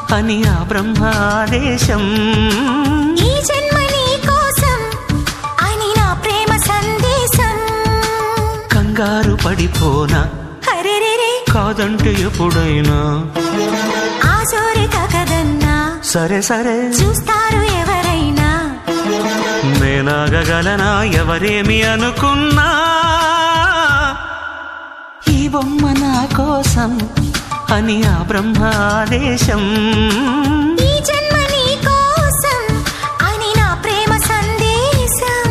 అని ఆ బ్రహ్మాదేశం ఈ జన్మ నీ కోసం అని నా ప్రేమ సందేశం కంగారు పడిపోనా హరిరిరి కాదంటే ఎప్పుడైనా ఆ సోరి కదన్నా సరే సరే చూస్తారు ఎవరైనా నేనాగగలనా ఎవరేమి అనుకున్నా ఈ బొమ్మ నా కోసం అని ఆ బ్రహ్మాదేశం ఈ జన్మ నీ కోసం అని నా ప్రేమ సందేశం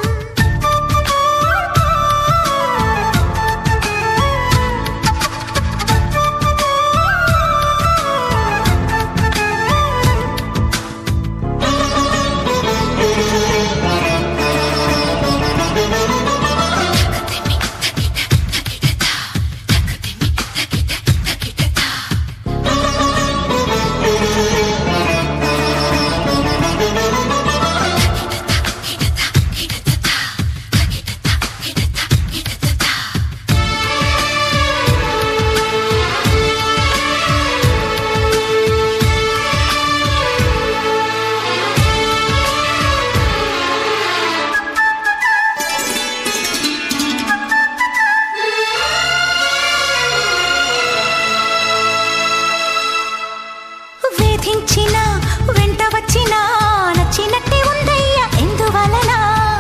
వేధించిన వెంట వచ్చిన నచ్చినట్టే ఉందయ్యా ఎందువలన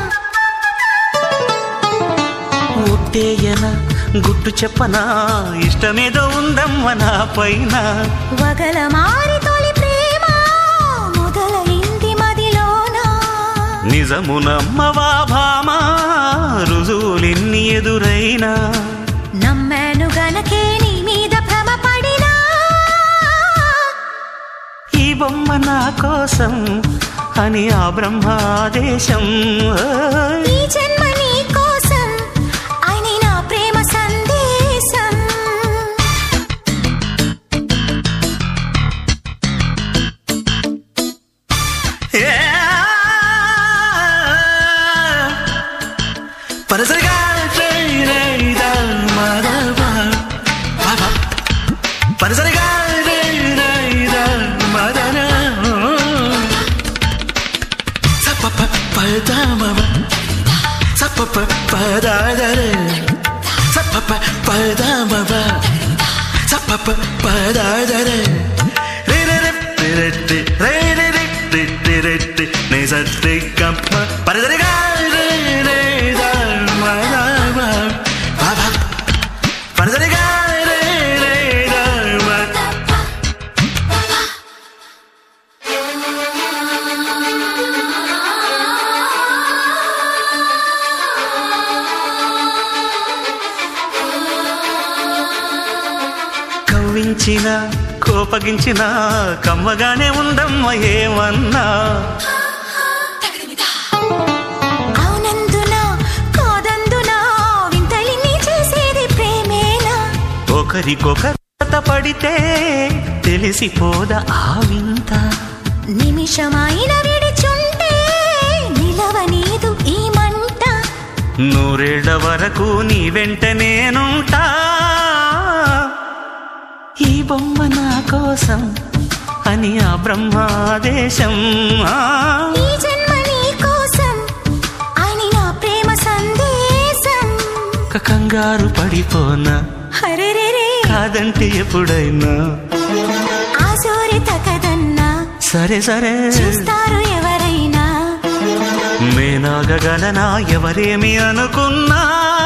ఒట్టేయన గుట్టు చెప్పనా ఇష్టమేదో ఉందమ్మ నా పైన వగల మారి తొలి ప్రేమ మొదలైంది మదిలోన నిజమునమ్మవా భామా రుజువులెన్ని ఎదురైనా నమ్మాను గనకే నీ మీద భ్రమ పడినా ఈ బొమ్మ నా కోసం అని ఆ బ్రహ్మాదేశం ఓయ్. ఈ జన్మ నీ కోసం అని నా ప్రేమ సందేశం పరసరిగా రేరేదా మాధవా. బాబా. పరసరిగా రేరేదా మదన. సపప పదమమ. సపప పదాదరే. సపప పదమమ. సపప పదాదరే. రేరేరే రేరెట్టి రేరేరే రిట్టిరెట్టి నిజట్టి కప్ప పరసరిగా రేరేదా మాధవా. బాబా. పరసరిగా రేరేదా మాధవా. కవ్వించిన కోపగించిన కమ్మగానే ఉందమ్మ ఏమన్నా అవునందున కాదందున వింతలిని చేసేది ప్రేమేనా ఒకరికొకత పడితే తెలిసిపోద ఆ వింత నిమిషమైన విడిచుంటే నిలవనీదు ఈ మంట నూరేళ్ల వరకు నీ వెంట నేనుంటా ఈ బొమ్మ నా కోసం అని ఆ బ్రహ్మాదేశం ఆ. ఈ జన్మ నీ కోసం అని నా ప్రేమ సందేశం ఒక కంగారు పడిపోనా హరిరిరి కాదంటే ఎప్పుడైనా ఆ సోరి తకదన్నా సరే సరే చూస్తారు ఎవరైనా నేనాగగలనా ఎవరేమి అనుకున్నా